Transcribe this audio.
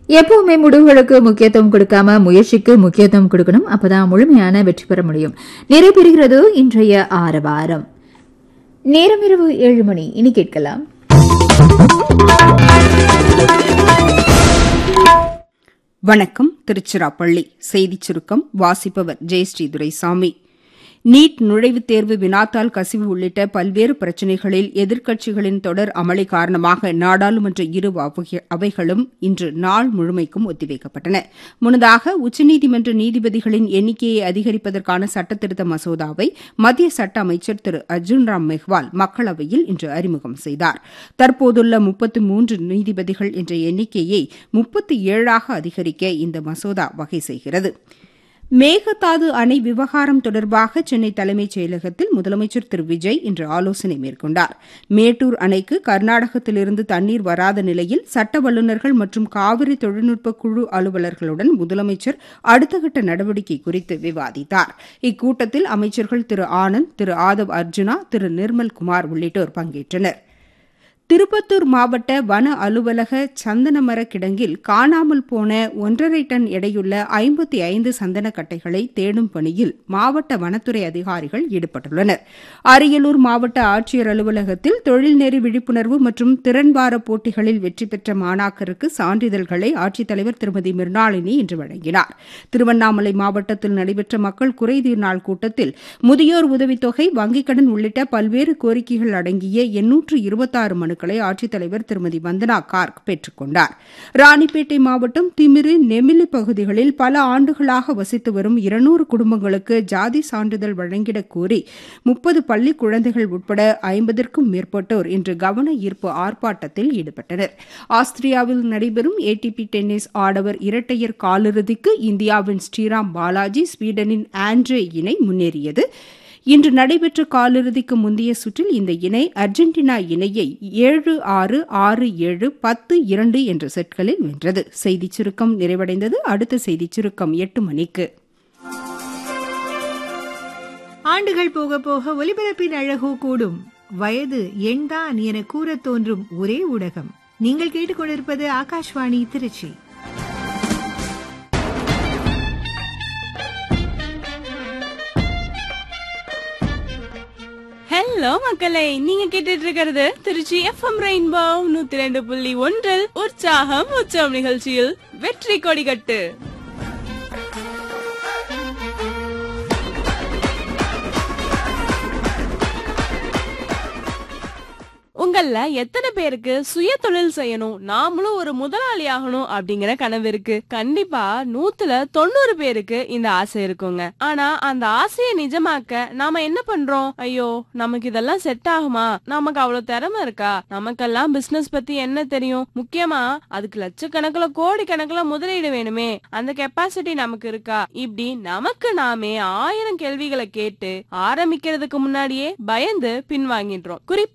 எப்பவுமே முடிவுகளுக்கு முக்கியத்துவம் கொடுக்காம முயற்சிக்கு முக்கியத்துவம் கொடுக்கணும் அப்பதான் முழுமையான வெற்றி பெற முடியும் நிறைவேறுகிறது இன்றைய ஆரவாரம் நேரம் இரவு ஏழு மணி இனி கேட்கலாம் வணக்கம் திருச்சிராப்பள்ளி செய்திச் சுருக்கம் வாசிப்பவர் ஜெயஸ்ரீ துரைசாமி நீட் நுழைவுத் தேர்வு வினாத்தாள் கசிவு உள்ளிட்ட பல்வேறு பிரச்சினைகளில் எதிர்க்கட்சிகளின் தொடர் அமளி காரணமாக நாடாளுமன்ற இரு அவை- அவைகளும் இன்று நாள் முழுமைக்கும் ஒத்திவைக்கப்பட்டன முன்னதாக உச்சநீதிமன்ற நீதிபதிகளின் எண்ணிக்கையை அதிகரிப்பதற்கான சட்டத்திருத்த மசோதாவை மத்திய சட்ட அமைச்சர் திரு அர்ஜுன் ராம் மெஹ்வால் மக்களவையில் இன்று அறிமுகம் செய்தார் தற்போதுள்ள முப்பத்து மூன்று நீதிபதிகள் என்ற எண்ணிக்கையை முப்பத்தி ஏழாக அதிகரிக்க இந்த மசோதா வகை செய்கிறது மேகதாது அணை விவகாரம் தொடர்பாக சென்னை தலைமைச் செயலகத்தில் முதலமைச்சர் திரு விஜய் இன்று ஆலோசனை மேற்கொண்டார் மேட்டூர் அணைக்கு கர்நாடகத்திலிருந்து தண்ணீர் வராத நிலையில் சட்ட வல்லுநர்கள் மற்றும் காவிரி தொழில்நுட்ப குழு அலுவலர்களுடன் முதலமைச்சர் அடுத்த கட்ட நடவடிக்கை குறித்து விவாதித்தார் இக்கூட்டத்தில் அமைச்சர்கள் திரு ஆனந்த் திரு ஆதவ் அர்ஜுனா திரு நிர்மல் குமார் உள்ளிட்டோர் பங்கேற்றனர் திருப்பத்தூர் மாவட்ட வன அலுவலக சந்தனமர கிடங்கில் காணாமல் போன ஒன்றரை டன் எடையுள்ள ஐம்பத்தி ஐந்து சந்தனக்கட்டைகளை தேடும் பணியில் மாவட்ட வனத்துறை அதிகாரிகள் ஈடுபட்டுள்ளனர் அரியலூர் மாவட்ட ஆட்சியர் அலுவலகத்தில் தொழில்நெறி விழிப்புணர்வு மற்றும் திறன்வார போட்டிகளில் வெற்றி பெற்ற மாணாக்கருக்கு சான்றிதழ்களை ஆட்சித்தலைவர் திருமதி மிர்னாளினி இன்று வழங்கினார் திருவண்ணாமலை மாவட்டத்தில் நடைபெற்ற மக்கள் குறைதீர் நாள் கூட்டத்தில் முதியோர் உதவித்தொகை வங்கிக் கடன் உள்ளிட்ட பல்வேறு கோரிக்கைகள் அடங்கிய எண்ணூற்று இருபத்தாறு மனுக்களை ஆட்சித்தலைவர் திருமதி வந்தனா கார்க் பெற்றுக் கொண்டார் ராணிப்பேட்டை மாவட்டம் திமிரு நெமிலி பகுதிகளில் பல ஆண்டுகளாக வசித்து வரும் இருநூறு குடும்பங்களுக்கு ஜாதி சான்றிதழ் வழங்கிடக் கோரி முப்பது பள்ளி குழந்தைகள் உட்பட ஐம்பதற்கும் மேற்பட்டோர் இன்று கவன ஈர்ப்பு ஆர்ப்பாட்டத்தில் ஈடுபட்டனர் ஆஸ்திரியாவில் நடைபெறும் ஏடிபி டென்னிஸ் ஆடவர் இரட்டையர் காலிறுதிக்கு இந்தியாவின் ஸ்ரீராம் பாலாஜி ஸ்வீடனின் ஆண்ட்ரே இணை முன்னேறியது இன்று நடைபெற்ற காலிறுதிக்கு முந்தைய சுற்றில் இந்த இணை அர்ஜென்டினா இணையை ஏழு ஆறு ஆறு ஏழு பத்து இரண்டு என்ற செட்களில் வென்றது செய்திச் சுருக்கம் நிறைவடைந்தது அடுத்த செய்திச் சுருக்கம் எட்டு மணிக்கு ஆண்டுகள் போக போக ஒலிபரப்பின் அழகோ கூடும் வயது எண்தான் என கூறத் தோன்றும் ஒரே ஊடகம் நீங்கள் கேட்டுக்கொண்டிருப்பது ஆகாஷ்வாணி திருச்சி ஹலோ மக்களே நீங்க கேட்டுட்டு இருக்கிறது திருச்சி எஃப்எம் ரெயின்போ நூத்தி ரெண்டு புள்ளி ஒன்றில் உற்சாகம் உற்சவம் நிகழ்ச்சியில் வெற்றி கொடிகட்டு உங்கள எத்தனை பேருக்கு சுய தொழில் செய்யணும் நாமளும் ஒரு முதலாளி ஆகணும் அப்படிங்கிற கனவு இருக்கு கண்டிப்பா நூத்துல தொண்ணூறு பேருக்கு இந்த ஆசை இருக்குங்க ஆனா அந்த ஆசையை நிஜமாக்க நாம என்ன பண்றோம் ஐயோ நமக்கு இதெல்லாம் செட் ஆகுமா நமக்கு அவ்வளவு திறமை இருக்கா நமக்கெல்லாம் பிசினஸ் பத்தி என்ன தெரியும் முக்கியமா அதுக்கு லட்சக்கணக்கில் கோடி கணக்குல முதலீடு வேணுமே அந்த கெப்பாசிட்டி நமக்கு இருக்கா இப்படி நமக்கு நாமே ஆயிரம் கேள்விகளை கேட்டு ஆரம்பிக்கிறதுக்கு முன்னாடியே பயந்து பின்வாங்கிடுறோம் குறிப்பா